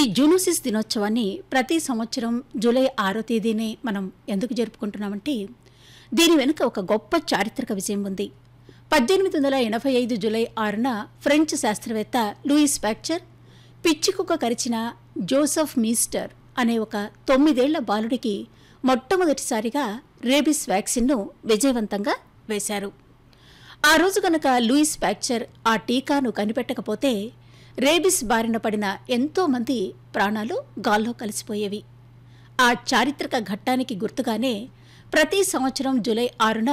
జూనూసిస్ దినోత్సవాన్ని ప్రతి సంవత్సరం జూలై ఆరో తేదీనే మనం ఎందుకు జరుపుకుంటున్నామంటే దీని వెనుక ఒక గొప్ప చారిత్రక విజయం ఉంది పద్దెనిమిది వందల ఎనభై ఐదు జూలై ఆరున ఫ్రెంచ్ శాస్త్రవేత్త లూయిస్ ప్యాక్చర్ పిచ్చికుక్క కరిచిన జోసెఫ్ మీస్టర్ అనే ఒక తొమ్మిదేళ్ల బాలుడికి మొట్టమొదటిసారిగా రేబిస్ వ్యాక్సిన్ను విజయవంతంగా వేశారు ఆ రోజు గనక లూయిస్ ప్యాక్చర్ ఆ టీకాను కనిపెట్టకపోతే రేబిస్ బారిన పడిన ఎంతో మంది ప్రాణాలు గాల్లో కలిసిపోయేవి ఆ చారిత్రక ఘట్టానికి గుర్తుగానే ప్రతి సంవత్సరం జూలై ఆరున